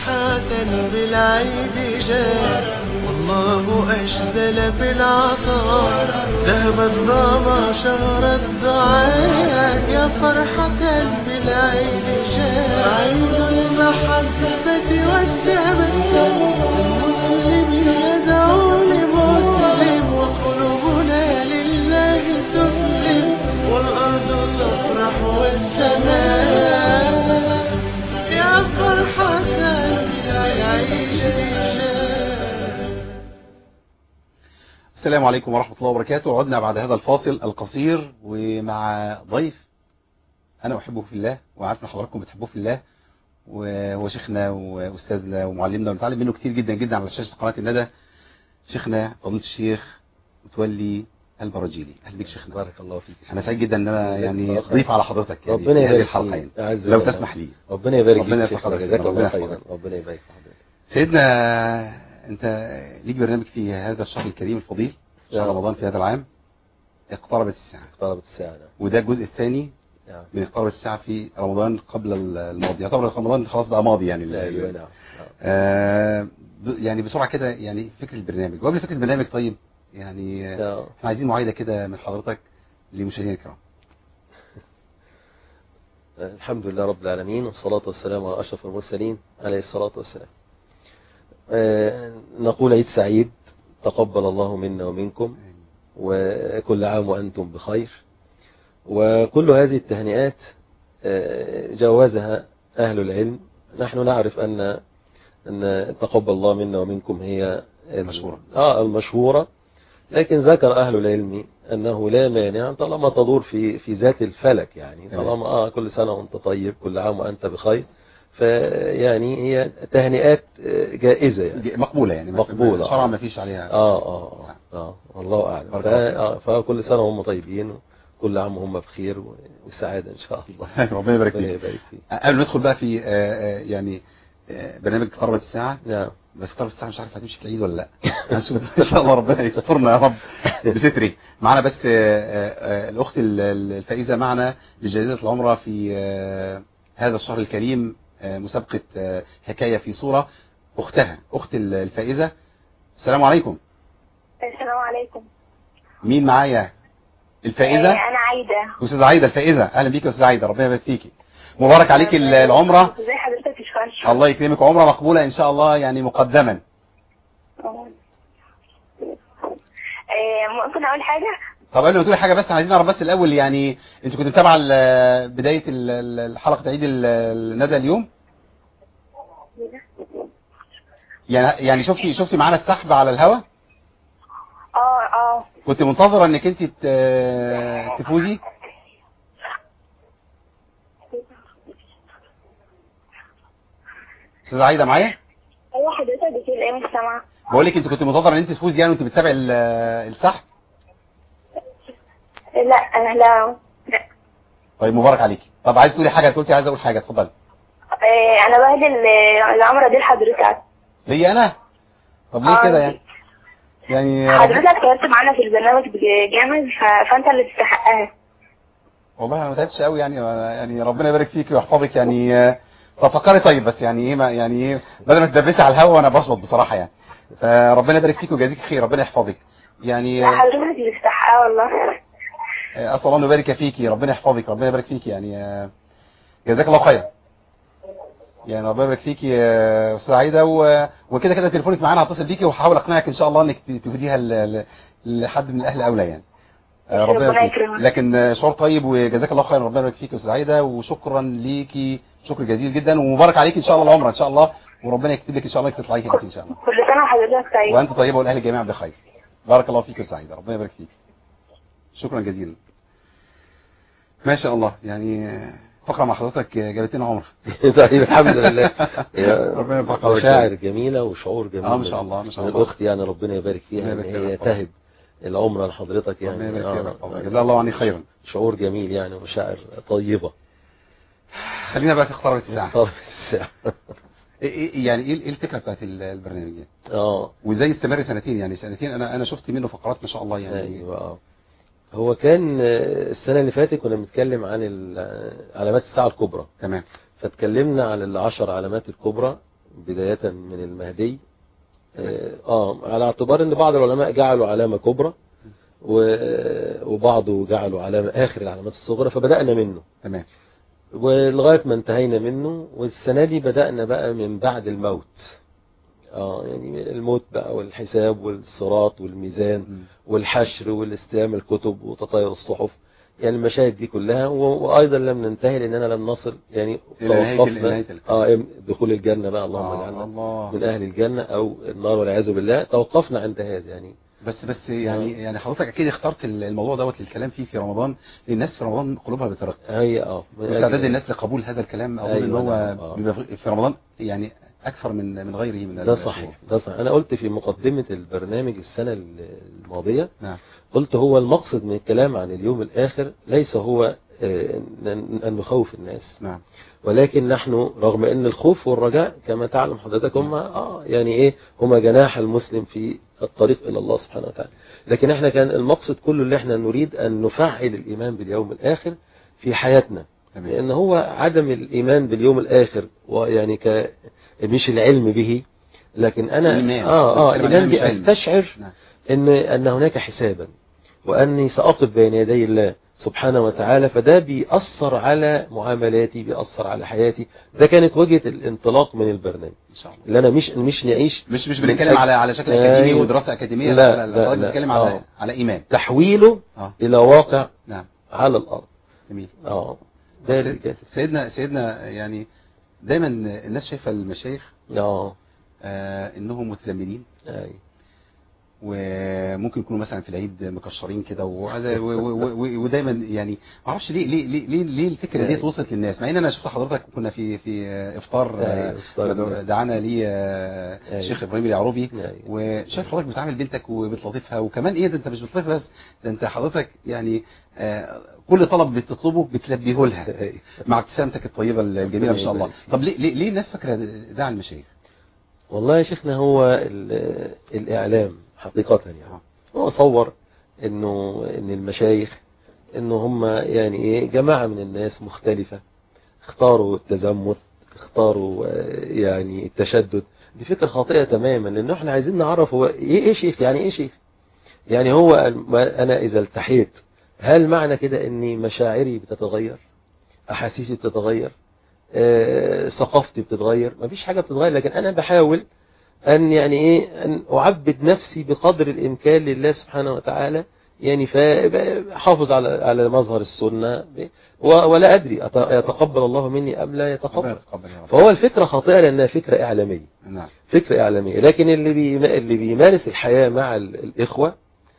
فرحة بالعيد جاء والله أجزل في العطاء ذهب الظما شهر الدعاء يا فرحة بالعيد جاء عيد المحبة والتمتع المسلم يدعو لمسلم وقلوبنا لله تسلم والأرض تفرح والسماء يا فرحة بالعيد جاء السلام عليكم ورحمة الله وبركاته عدنا بعد هذا الفاصل القصير ومع ضيف أنا أحبه في الله وعارف أن حضراتكم بتحبوه في الله وهو شيخنا وأستاذنا ومعلمنا ونتعلم منه كتير جدا جدا على شاشة قناة الندى شيخنا فضيلة الشيخ متولي البراجيلي أهلا بك شيخنا بارك الله فيك أنا سعيد جدا أن أنا يعني الله ضيف على حضرتك يعني ربنا في هذه يبارك الحلقة فيك. يعني أعز لو الله. تسمح لي ربنا يبارك ربنا فيك يحفظك. شيخنا. جزاك ربنا الله يحفظك. خيرا ربنا يبارك في حضرتك سيدنا أنت ليك برنامج في هذا الشهر الكريم الفضيل شهر نعم. رمضان في هذا العام اقتربت الساعة اقتربت الساعة نعم. وده الجزء الثاني نعم من اقترب الساعة في رمضان قبل الماضي يعتبر رمضان خلاص بقى ماضي يعني ايوه ال- نعم نعم. آه ب- يعني بسرعة كده يعني فكرة البرنامج وقبل فكرة البرنامج طيب يعني آه، نعم. احنا عايزين معايدة كده من حضرتك لمشاهدينا الكرام الحمد لله رب العالمين والصلاة والسلام على أشرف المرسلين عليه الصلاة والسلام آه، نقول عيد سعيد تقبل الله منا ومنكم وكل عام وأنتم بخير وكل هذه التهنئات آه، جوازها أهل العلم نحن نعرف أن أن تقبل الله منا ومنكم هي ال- المشهورة. آه المشهورة لكن ذكر أهل العلم أنه لا مانع طالما تدور في في ذات الفلك يعني تمام. طالما آه كل سنة وأنت طيب كل عام وأنت بخير فيعني هي تهنئات آه، جائزة يعني ج- مقبولة يعني ما- مقبولة. شرعا ما فيش عليها آه آه آه, آه والله أعلم بارك ف- الله فيك. آه، فكل سنة وهم طيبين وكل عام وهم بخير والسعادة إن شاء الله ربنا يبارك ربنا فيك يبارك فيك قبل ما ندخل بقى في آه، آه، يعني آه، برنامج اقتربت الساعة نعم بس اقتربت الساعة مش عارف هتمشي في العيد ولا لا هنشوف ان شاء الله ربنا يسترنا يا رب بستري معنا بس آه، آه، آه، الاخت ال- ال- الفائزة معنا لجائزة العمرة في آه، هذا الشهر الكريم آه، مسابقة آه، حكاية في صورة اختها اخت ال- الفائزة السلام عليكم السلام عليكم مين معايا الفائزة آه، انا عايده استاذة عايدة الفائزة اهلا بيكي يا استاذة عايدة ربنا يبارك فيكي مبارك عليك ال- العمرة ازي حضرتك يا شكرا الله يكرمك عمرة مقبولة ان شاء الله يعني مقدما آه، ممكن اقول حاجه طب قبل ما تقولي حاجة بس عايزين نعرف بس الأول يعني أنت كنت متابعة ال- بداية ال- ال- الحلقة عيد ال- الندى اليوم؟ يعني يعني شفتي شفتي معانا السحب على الهوا؟ اه اه كنت منتظرة إنك أنت ت- تفوزي؟ أستاذة عايدة معايا؟ ايوه حضرتك بتقول ايه مش سامعه بقول لك أنت كنت منتظرة إن أنت تفوزي يعني وأنت بتتابعي ال- السحب؟ لا انا لا لا طيب مبارك عليكي. طب عايز تقولي حاجة أنت قلتي عايز أقول حاجة اتفضلي. آه، انا بهدي ال- العمره دي لحضرتك ليا أنا؟ طب ليه آه. كده يعني؟ يعني رب- حضرتك تعبت معانا في البرنامج بج- جامد ف- فانت اللي تستحقها والله انا ما تعبتش قوي يعني أنا يعني ربنا يبارك فيك ويحفظك يعني آه، طب فكري طيب بس يعني ايه ما يعني ايه بدل ما تدبسي على الهوا وانا بشبط بصراحه يعني فربنا يبارك فيك ويجازيك خير ربنا يحفظك يعني لا آه، حضرتك اللي تستحقها والله آه، اسال الله انه يبارك فيكي ربنا يحفظك ربنا يبارك فيكي يعني آه، جزاك الله خير يعني ربنا يبارك فيكي يا استاذه عايده و- وكده كده تليفونك معانا هتصل بيكي وهحاول اقنعك ان شاء الله انك ت- تفيديها ل- ل- لحد من الاهل اولى يعني آه، ربنا ربنا يبارك فيك يكرمك. لكن آه، شعور طيب وجزاك الله خير ربنا يبارك فيك يا استاذه عايده وشكرا ليكي شكر جزيل جدا ومبارك عليك ان شاء الله العمره ان شاء الله وربنا يكتب لك ان شاء الله انك تطلعي كده ان شاء الله كل سنه وحضرتك طيب وانت طيبه والاهل جميعا بخير بارك الله فيك يا استاذه عايده ربنا يبارك فيك شكرا جزيلا ما شاء الله يعني آه، فقره مع حضرتك آه، جابت لنا عمره طيب الحمد لله يا ربنا يبارك عليك. مشاعر جميلة وشعور جميل اه ما شاء الله ما شاء من الله الأخت يعني ربنا يبارك فيها ربنا إن يبارك هي فيها. تهب العمرة لحضرتك يعني ربنا يبارك فيها آه، ويحفظك. آه. جزاه الله عني خيرا شعور جميل يعني ومشاعر طيبة خلينا بقى في اقتربت الساعه طرف الساعة إيه- إيه- يعني ايه إيه الفكره بتاعت ال- البرنامج يعني اه وازاي يستمر سنتين يعني سنتين انا انا شفت منه فقرات ما شاء الله يعني ايوه آه. هو كان آه، السنة اللي فاتت كنا بنتكلم عن ال- علامات الساعة الكبرى تمام فاتكلمنا عن العشر علامات الكبرى بداية من المهدي آه آه، على اعتبار ان بعض العلماء جعلوا علامة كبرى و- وبعضه جعلوا علامة آخر العلامات الصغرى فبدأنا منه تمام ولغاية ما انتهينا منه والسنة دي بدأنا بقى من بعد الموت اه يعني الموت بقى والحساب والصراط والميزان مم. والحشر والاستلام الكتب وتطاير الصحف يعني المشاهد دي كلها و- وايضا لم ننتهي لاننا لم نصل يعني إلى نهاية ال- توقفنا نهاية الكلام. اه إم- دخول الجنة بقى اللهم آه، اجعلنا الله من اهل الجنة او النار والعياذ بالله توقفنا عند هذا يعني بس بس يعني يعني حضرتك اكيد اخترت الموضوع دوت للكلام فيه في رمضان لان الناس في رمضان قلوبها بترق هي اه من أجل- واستعداد الناس لقبول هذا الكلام اظن ان أيوة، هو نعم، آه. بيبقى في في رمضان يعني اكثر من من غيره من ده الشهور. صحيح ده صحيح انا قلت في مقدمة البرنامج السنة الماضية نعم قلت هو المقصد من الكلام عن اليوم الآخر ليس هو آه، أن أن نخوف الناس نعم ولكن نحن رغم أن الخوف والرجاء كما تعلم حضرتك هم آه يعني إيه هما جناح المسلم في الطريق إلى الله سبحانه وتعالى لكن احنا كان المقصد كله اللي احنا نريد أن نفعل الإيمان باليوم الآخر في حياتنا تمام لأن هو عدم الإيمان باليوم الآخر ويعني ك مش العلم به لكن أنا الإيمان. آه آه بتتكلم عن الإيمان مش علم. بأستشعر نعم. ان ان هناك حسابا واني ساقف بين يدي الله سبحانه وتعالى فده بيأثر على معاملاتي بيأثر على حياتي ده كانت وجهة الانطلاق من البرنامج ان شاء الله اللي انا مش مش نعيش مش مش من بنتكلم أجل- على على شكل اكاديمي أيوة. ودراسه اكاديميه لا، لا لا, لا، لا, حضرتك لا. بنتكلم على آه. على ايمان تحويله اه الى واقع نعم على الارض جميل اه ده اللي سيد- كانت سيدنا سيدنا يعني دايما الناس شايفه المشايخ اه آه انهم متزمنين أي. وممكن يكونوا مثلا في العيد مكشرين كده وهذا- و- و- و- ودايما يعني ما اعرفش ليه ليه ليه ليه, ليه الفكره دي أيوة. وصلت للناس مع ان انا شفت حضرتك كنا في في افطار آه، أيوة، إفطار. دعو- دعانا لي آه، أيوة. الشيخ ابراهيم اليعروبي أيوة. وشايف حضرتك بتعامل بنتك وبتلطفها وكمان ايه ده انت مش بتلطفها بس ده انت حضرتك يعني آه، كل طلب بتطلبه بتلبيه لها أي. مع ابتسامتك الطيبه الجميله ما شاء الله يبارك. طب ليه ليه, ليه الناس فاكره ده على المشايخ والله يا شيخنا هو ال- الإعلام حقيقة يعني هو صور إنه إن المشايخ إنه هم يعني إيه جماعة من الناس مختلفة اختاروا التزمت اختاروا آه، يعني التشدد دي فكرة خاطئة تماما لأنه إحنا عايزين نعرف هو إيه إيه شيخ يعني إيه شيخ يعني هو ال- ما- أنا إذا التحيت هل معنى كده إني مشاعري بتتغير أحاسيسي بتتغير آه، ثقافتي بتتغير مفيش حاجة بتتغير لكن أنا بحاول أن يعني إيه أن أعبد نفسي بقدر الإمكان لله سبحانه وتعالى يعني فحافظ على على مظهر السنة و- ولا أدري أت- يتقبل الله مني أم لا ربنا يتقبل يتقبل يا رب فهو الفكرة خاطئة لأنها فكرة إعلامية نعم فكرة إعلامية لكن اللي بيم- اللي بيمارس الحياة مع ال- الإخوة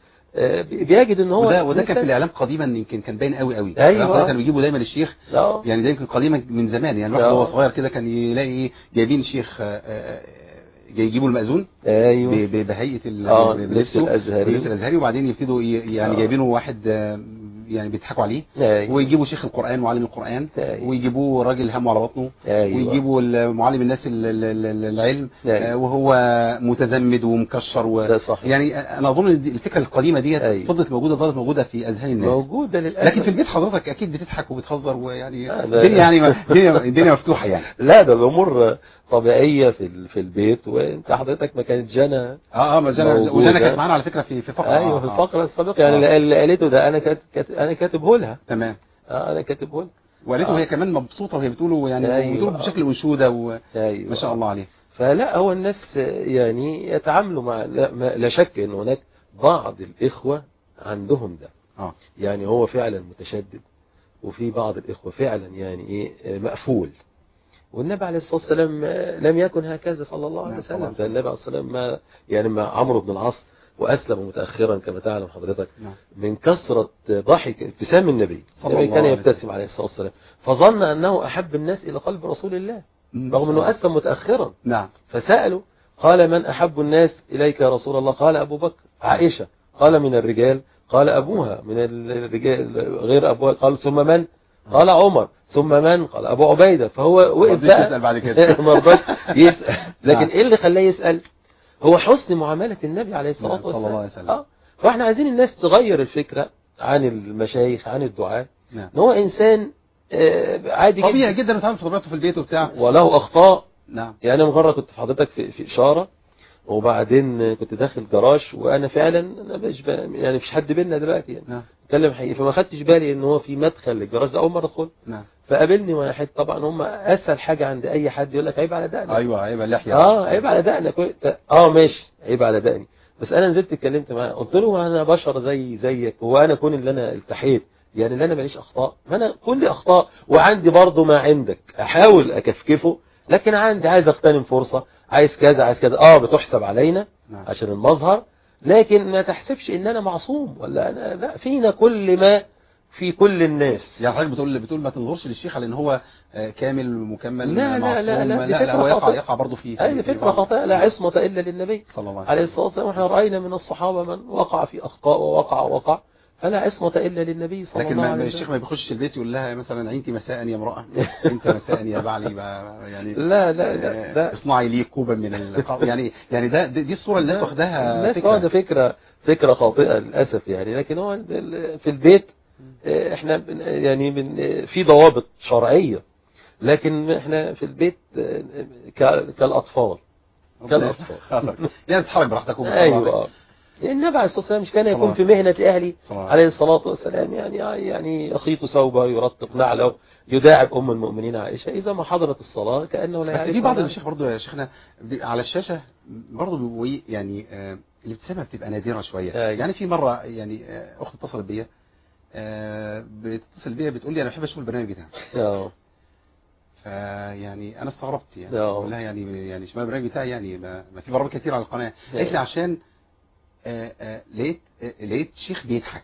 آه، بي- بيجد ان هو وده وده كان في إنسان- الاعلام قديما يمكن كان باين قوي قوي أيوة. الإعلام كانوا بيجيبوا دايما الشيخ آه. يعني ده يمكن قديما من زمان يعني الواحد آه. وهو صغير كده كان يلاقي ايه جايبين شيخ آه، آه، جاي يجيبوا المأذون ايوه ب- ب- بهيئه ال- اه ب- لبس بلبسه الازهري اللبس الازهري وبعدين يبتدوا ي- يعني آه. جايبينه واحد آه، يعني بيضحكوا عليه ايوه ويجيبوا شيخ القرآن معلم القرآن أيوة. ويجيبوا راجل همه على بطنه ايوه ويجيبوا ال- معلم الناس ال- ال- ال- العلم أيوة. آه، وهو متزمد ومكشر و... ده صح يعني انا اظن إن دي- الفكره القديمه ديت أيوة. فضلت موجوده فضلت موجوده في اذهان الناس موجوده للاسف لكن في البيت حضرتك اكيد بتضحك وبتهزر ويعني آه، ده- الدنيا يعني ما- الدنيا الدنيا مفتوحه يعني لا ده الامور طبيعيه في ال- في البيت وانت حضرتك ما كانت جنى اه اه ما زال موجودة. وجانا كانت معانا على فكره في في فقره ايوه آه، في آه. الفقره السابقه يعني آه. اللي- اللي قالته ده انا كات كات انا كاتبه لها تمام اه انا كاتبه لها وقالته آه. هي كمان مبسوطه وهي بتقوله يعني أيوة. بتقوله بشكل انشوده وما ايوه شاء الله عليه فلا هو الناس يعني يتعاملوا مع لا, ما لا شك ان هناك بعض الاخوه عندهم ده اه يعني هو فعلا متشدد وفي بعض الإخوة فعلا يعني إيه مقفول والنبي عليه الصلاة والسلام لم يكن هكذا صلى الله عليه نعم، صلى الله وسلم عليه ده النبي عليه الصلاة والسلام ما يعني مع عمرو بن العاص وأسلم متأخرا كما تعلم حضرتك نعم من كثرة ضحك ابتسام النبي صلى النبي الله كان عليه يبتسم عليه الصلاة والسلام فظن أنه أحب الناس إلى قلب رسول الله رغم أنه أسلم متأخرا نعم فسألوا قال من أحب الناس إليك يا رسول الله قال أبو بكر عائشة قال من الرجال قال أبوها من الرجال غير أبوها قال ثم من قال عمر ثم من قال أبو عبيدة فهو ما وقف رضيش بقى يسال بعد كده ما رضاش يسأل لكن نعم. إيه اللي خلاه يسأل هو حسن معاملة النبي عليه الصلاة نعم، صلى والسلام الله عليه وسلم. آه. فاحنا عايزين الناس تغير الفكرة عن المشايخ عن الدعاء نعم ان هو إنسان آه، عادي طبيعي جدا جدا بيتعامل في طبيعته في البيت وبتاع وله أخطاء نعم يعني أنا مرة كنت في حضرتك في, في إشارة وبعدين كنت داخل جراج وأنا فعلا أنا مش ب... يعني مفيش حد بينا دلوقتي يعني نعم اتكلم حقيقي فما خدتش بالي ان هو في مدخل للجراج ده اول مره ادخل نعم فقابلني واحد طبعا هم اسهل حاجه عند اي حد يقول لك عيب على دقنك ايوه هيبقى اللحيه اه عيب على دقنك اه ماشي عيب على دقني بس انا نزلت اتكلمت معاه قلت له انا بشر زي زيك هو انا كون اللي انا التحيت يعني اللي انا ماليش اخطاء ما انا كل اخطاء وعندي برضه ما عندك احاول اكفكفه لكن عندي عايز اغتنم فرصه عايز كذا عايز كذا اه بتحسب علينا نعم عشان المظهر لكن ما تحسبش ان انا معصوم ولا انا لا فينا كل ما في كل الناس يعني حضرتك بتقول بتقول ما تنظرش للشيخ على ان هو آه، كامل ومكمل لا، لا، معصوم لا، لا، دي لا, لا فكرة هو يقع خاطئة. يقع برضه في في- هذه في فكرة بعض- خاطئة لا عصمة إلا للنبي صلى الله عليه الصلاة والسلام احنا رأينا من الصحابة من وقع في أخطاء ووقع ووقع فلا عصمة إلا للنبي صلى لكن الله ما عليه ما وسلم الشيخ ما بيخش البيت يقول لها مثلا عينتي مساء يا امرأة انت مساء يا بعلي بقى يعني لا لا لا, آه، لا. اصنعي لي كوبا من القهوة يعني يعني ده دي دي الصورة اللي الناس واخداها الناس فكرة. واخدة فكرة فكرة خاطئة للأسف يعني لكن هو ال- ال- في البيت اه، احنا بن- يعني بن- اه، في ضوابط شرعية لكن احنا في البيت اه، ك- كالأطفال ربنا كالأطفال. خاطر. يعني تتحرك براحتك وبتطلع ايوه يعني النبي عليه الصلاه والسلام مش كان صلى يكون الله في مهنه اهلي صلى الله عليه الصلاه والسلام يعني يعني يخيط ثوبه يرتق نعله يداعب ام المؤمنين عائشه اذا ما حضرت الصلاه كانه لا بس يعرف في بعض ولا- المشايخ برضه يا شيخنا بي- على الشاشة برضه بيبقوا إيه، يعني آه، الابتسامة بتبقى نادرة شوية أيوة. يعني في مرة يعني آه، اخت اتصلت بيا آه، بتتصل بيا بتقول لي انا بحب اشوف البرنامج بتاعك اه فيعني انا استغربت يعني آه. بقول لها يعني يعني اشمعنى البرنامج بتاعي يعني ما, ما في برامج كتير على القناه قالت لي عشان آه، آه، لقيت آه، لقيت شيخ بيضحك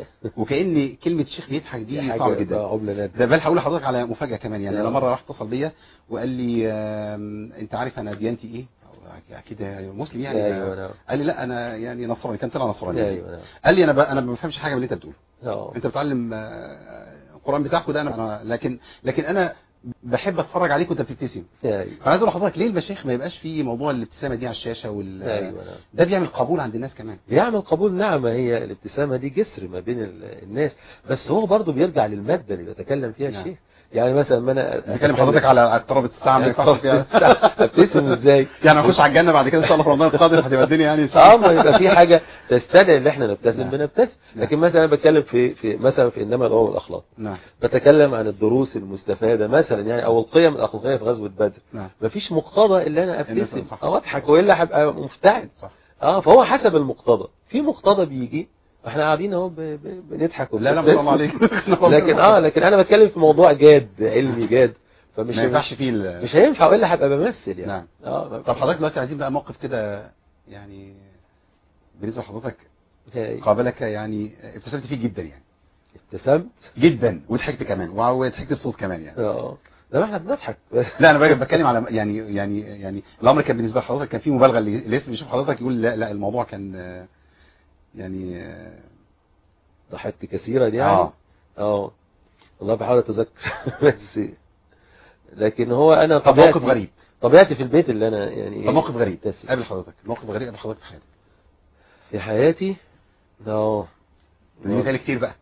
وكأن كلمة شيخ بيضحك دي حاجة صعبة جدا بقى عمله نادره ده بل هقول لحضرتك على مفاجأة كمان يعني انا آه. مرة راح اتصل بيا وقال لي آم، انت عارف انا ديانتي ايه اكيد مسلم يعني ايوه نعم قال لي لا انا يعني نصراني كان طلع نصراني ايوه نعم قال لي انا ب... انا ما بفهمش حاجه من اللي انت بتقوله اه انت بتعلم آه، القران بتاعك ده انا أنا- لكن لكن انا بحب اتفرج عليك وانت بتبتسم ايوه فانا عايز اقول لحضرتك ليه المشايخ ما يبقاش فيه موضوع الابتسامه دي على الشاشه وال ايوه نعم ده بيعمل قبول عند الناس كمان بيعمل قبول نعمة هي الابتسامة دي جسر ما بين ال- الناس بس هو برضه بيرجع للمادة اللي بيتكلم فيها نعم. الشيخ يعني مثلا ما انا بتكلم حضرتك على اقتربت الساعه ما ينفعش فيها ابتسم ازاي يعني هنخش على الجنه بعد كده ان شاء الله في رمضان القادم هتبقى الدنيا يعني ان شاء اه الله ما يبقى في حاجة تستدعي ان احنا نبتسم نعم. بنبتسم نعم. لكن مثلا انا بتكلم في في مثلا في انما الامم والاخلاق نعم بتكلم عن الدروس المستفادة مثلا يعني او القيم الاخلاقية في غزوة بدر نعم مفيش مقتضى الا انا إن ابتسم صح. او اضحك والا هبقى مفتعل صح اه فهو حسب المقتضى في مقتضى بيجي احنا قاعدين اهو ب- ب- بنضحك لا لا ما شاء الله عليك لكن اه لكن انا بتكلم في موضوع جاد علمي جاد فمش ما ينفعش فيه ال- مش هينفع والا هبقى بمثل يعني نعم اه طب حضرتك دلوقتي عايزين بقى موقف كده يعني بالنسبه لحضرتك هاي. قابلك يعني ابتسمت فيه جدا يعني ابتسمت جدا وضحكت كمان وضحكت بصوت كمان يعني اه لا ما احنا بنضحك لا انا بقى بتكلم على يعني يعني يعني الامر كان بالنسبه لحضرتك كان فيه مبالغه اللي اللي لسه بيشوف حضرتك يقول لا لا الموضوع كان آه، يعني آه، ضحكت كثيرا يعني اه اه والله بحاول اتذكر بس لكن هو انا طب طبيعتي موقف غريب طبيعتي في البيت اللي انا يعني طب موقف غريب مبتسم. قابل حضرتك موقف غريب قابل حضرتك في حياتك في حياتي اه دي مثال كتير بقى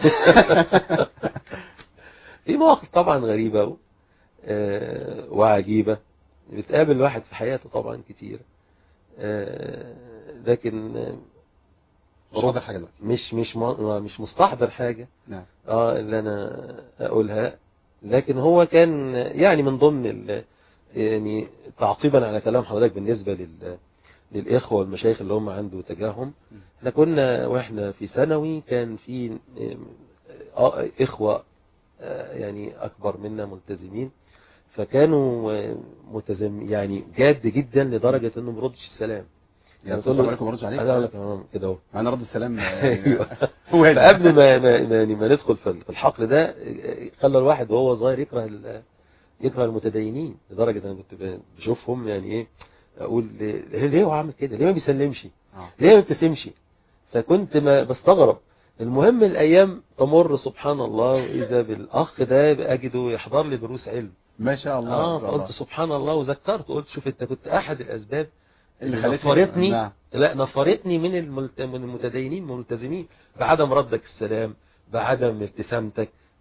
في مواقف طبعا غريبة و- آه، وعجيبة بتقابل الواحد في حياته طبعا كتير آه، لكن آه، مش حاضر حاجه دلوقتي مش مش م- مش مستحضر حاجة نعم اه اللي انا اقولها لكن هو كان يعني من ضمن ال يعني تعقيبا على كلام حضرتك بالنسبة لل للإخوة والمشايخ اللي هم عنده تجاههم احنا كنا واحنا في ثانوي كان في آه، إخوة آه، يعني أكبر منا ملتزمين فكانوا آه، متزم يعني جاد جدا لدرجة انه ما بيردش السلام يعني بتقول السلام له- عليكم ورد عليك عايز اقول لك آه، كده اهو معنى رد السلام أيوه. هو هذا. فقبل ما ما ما, يعني ما ندخل في في الحقل ده آه، خلى الواحد وهو صغير يكره ال- يكره المتدينين لدرجة انا كنت ب- بشوفهم يعني ايه اقول ليه ليه هو عامل كده ليه ما بيسلمش آه. ليه ما بيبتسمش فكنت ما بستغرب المهم الايام تمر سبحان الله واذا بالاخ ده اجده يحضر لي دروس علم ما شاء الله اه ما شاء الله. فقلت سبحان الله وذكرت قلت شوف انت كنت احد الاسباب اللي اللي خلتني- نفرتني نعم. لا نفرتني من الملت... من المتدينين الملتزمين بعدم ردك السلام بعدم ابتسامتك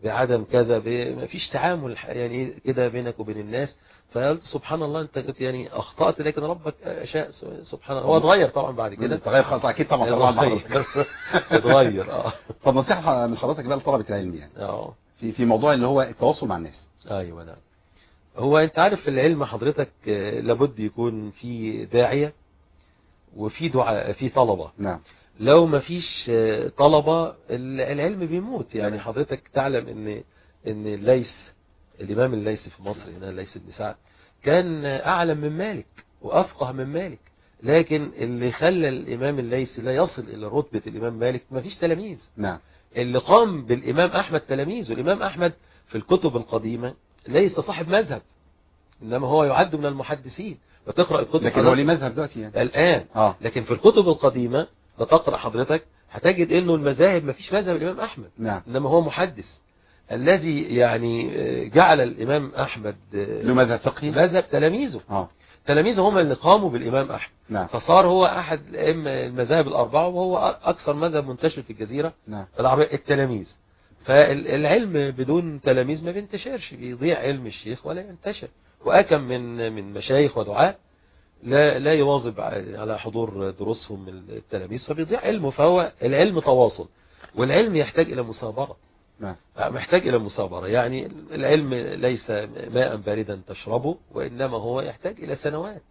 بعدم كذا ب- ما فيش تعامل ح- يعني كده بينك وبين الناس فقلت سبحان الله انت كنت يعني اخطأت لكن ربك شاء سبحان الله هو اتغير طبعا بعد كده تغير خالص اكيد طبعا طبعا مع حضرتك. اتغير اتغير اه طب نصيحه من حضرتك بقى لطلبه العلم يعني اه في في موضوع اللي هو التواصل مع الناس ايوه نعم هو انت عارف في العلم حضرتك آه، لابد يكون في داعية وفي دعاء في طلبة نعم لو ما فيش آه، طلبة ال- العلم بيموت يعني حضرتك تعلم ان ان الليث الامام الليث في مصر هنا الليث بن سعد كان اعلم من مالك وافقه من مالك لكن اللي خلى الامام الليث لا يصل الى رتبة الامام مالك ما فيش تلاميذ نعم اللي قام بالإمام أحمد تلاميذه الإمام أحمد في الكتب القديمة ليس صاحب مذهب إنما هو يعد من المحدثين وتقرأ الكتب لكن هو ليه حضرتك مذهب دلوقتي يعني الآن اه لكن في الكتب القديمة بتقرأ حضرتك هتجد إنه المذاهب ما فيش مذهب الإمام أحمد نعم إنما هو محدث الذي يعني آه، جعل الإمام أحمد آه، له مذهب فقهي مذهب تلاميذه اه تلاميذه هم اللي قاموا بالإمام أحمد نعم فصار هو أحد الأئمة- المذاهب الأربعة وهو أكثر مذهب منتشر في الجزيرة نعم العربية التلاميذ فالعلم بدون تلاميذ ما بينتشرش بيضيع علم الشيخ ولا ينتشر وأكم من من مشايخ ودعاء لا لا يواظب على حضور دروسهم التلاميذ فبيضيع علمه فهو العلم تواصل والعلم يحتاج إلى مثابرة نعم محتاج إلى مثابرة يعني العلم ليس ماء باردا تشربه وإنما هو يحتاج إلى سنوات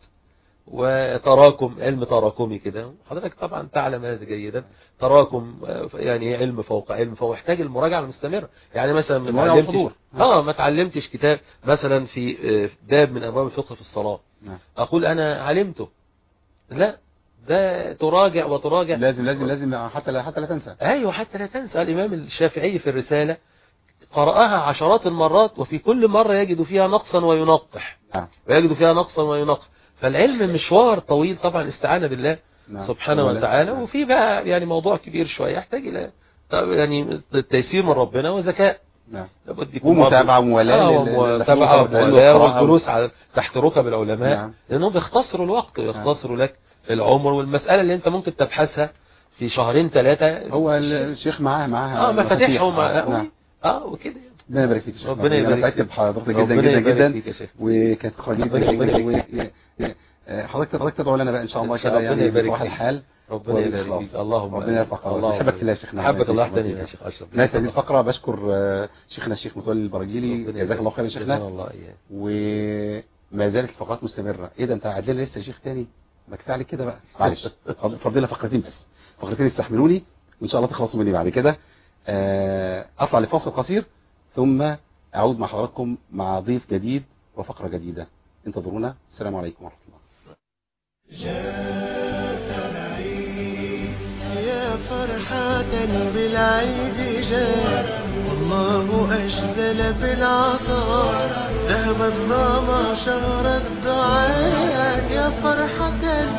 وتراكم علم تراكمي كده حضرتك طبعا تعلم هذا جيدا تراكم آه، يعني علم فوق علم فهو يحتاج المراجعة المستمرة يعني مثلا ما المراجعة اتعلمتش والحضور. اه ما اتعلمتش كتاب مثلا في آه، باب من ابواب الفقه في الصلاة نعم اقول انا علمته لا ده تراجع وتراجع لازم لازم لازم حتى لا حتى لا تنسى ايوه حتى لا تنسى الامام الشافعي في الرسالة قرأها عشرات المرات وفي كل مرة يجد فيها نقصا وينقح نعم ويجد فيها نقصا وينقح فالعلم مشوار طويل طبعا استعانة بالله نعم سبحانه ولا- وتعالى نعم. وفي بقى يعني موضوع كبير شوية يحتاج إلى طب يعني تيسير من ربنا وذكاء نعم لابد يكون ومتابعة برضه- وموالاة آه، لل- لل- ومتابعة للحضور والعلم وموالاة والقراءة والجلوس على تحت ركب العلماء نعم لأنهم بيختصروا الوقت ويختصروا لك العمر والمسألة اللي أنت ممكن تبحثها في شهرين ثلاثة هو ال- الشيخ معاه معاه اه مفاتيحهم مفاتيح. آه، نعم اه وكده ربنا يبارك فيك يا شيخ ربنا انا يبارك سعدت فيك. بحضرتك جدا ربنا جدا يبارك جدا فيك يا شيخ وكانت خرجت ربنا يبارك حضرتك حضرتك تدعو لنا بقى ان شاء الله إن شاء كده ربنا يعني يبارك بصباح فيك. الحال ربنا يبارك وبالإخلاص. فيك اللهم ربنا يرفع قدرك اللهم نحبك في الله يا شيخنا حبك الله ربنا تاني يبارك يا فيك. شيخ أشرف نهاية هذه الفقرة بشكر آه، شيخنا الشيخ متولي البراجيلي ربنا جزاك يبارك الله خير يا فيك. شيخنا جزانا الله إياه وما زالت الفقرات مستمرة ايه ده انت قاعد لنا لسه يا شيخ تاني ما كفايه عليك كده بقى معلش فض- فاضل لنا فقرتين بس فقرتين استحملوني وان شاء الله تخلصوا مني بعد كده آه، اطلع لفاصل قصير ثم اعود مع حضراتكم مع ضيف جديد وفقرة جديدة انتظرونا السلام عليكم ورحمة الله يا فرحة بالعيد جاء والله أجزل بالعطاء ذهب الظما شهر الدعاء يا فرحة